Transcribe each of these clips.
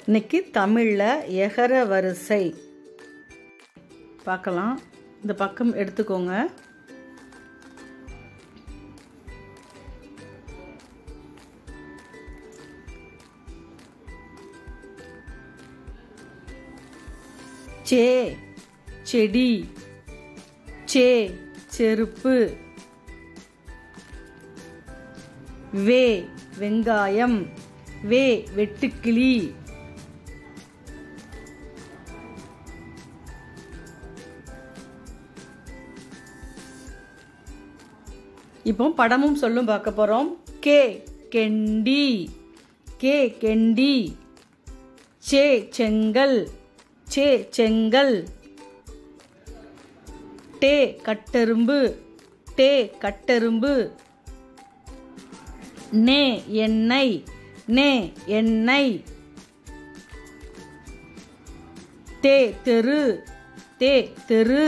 இன்னைக்கு தமிழில் எகர வரிசை பார்க்கலாம் இந்த பக்கம் எடுத்துக்கோங்க சே செடி சே செருப்பு வே வெங்காயம் வே வெட்டுக்கிளி இப்போ படமும் சொல்லும் பார்க்க போறோம் கே கெண்டி கே கெண்டி சே செங்கல் சே செங்கல் டே கட்டெரும்பு டே கட்டெரும்பு நே எண்ணெய் நே எண்ணெய் தே தெரு தே தெரு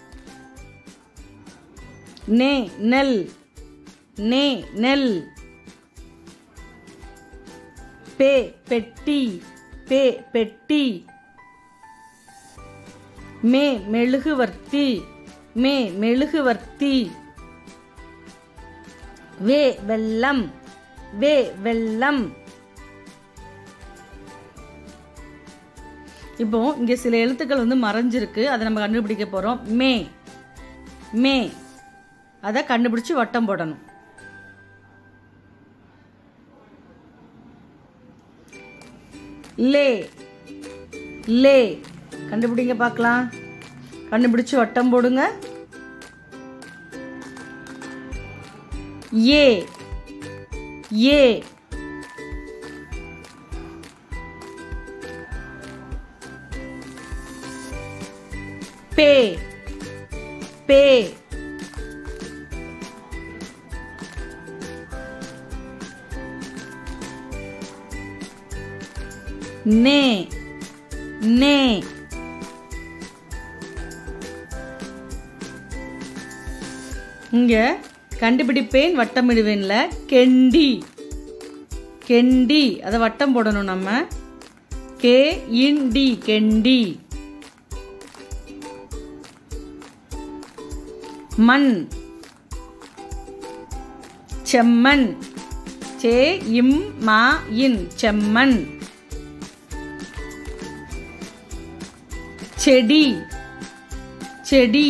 நே நெல் நே நெல் பே பெட்டி பே பெட்டி மே மெழுகுவர்த்தி மே மெழுகுவர்த்தி வே வெள்ளம் வே வெள்ளம் இப்போ இங்க சில எழுத்துக்கள் வந்து மறைஞ்சிருக்கு அதை நம்ம கண்டுபிடிக்க போறோம் மே மே அதை கண்டுபிடிச்சு வட்டம் போடணும் லே லே கண்டுபிடிங்க பார்க்கலாம் கண்டுபிடிச்சு வட்டம் போடுங்க ஏ ஏ பே பே நே நே இங்க கண்டுபிடிப்பேன் வட்டமிடுவேன்ல கெண்டி கெண்டி அதை வட்டம் போடணும் நம்ம கே இண்டி கெண்டி மண் செம்மண் சே இம் மா இன் செம்மண் செடி செடி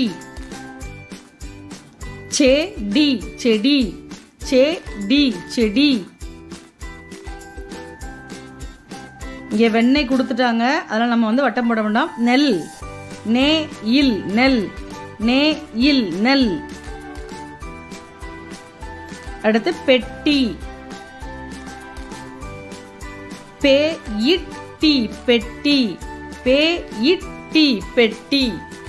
செடி செடி செடி செடி இங்க வெண்ணெய் கொடுத்துட்டாங்க அதெல்லாம் நம்ம வந்து வட்டம் போட வேண்டாம் நெல் நே இல் நெல் நே இல் நெல் அடுத்து பெட்டி பே இட்டி பெட்டி பே இட்டி பெட்டி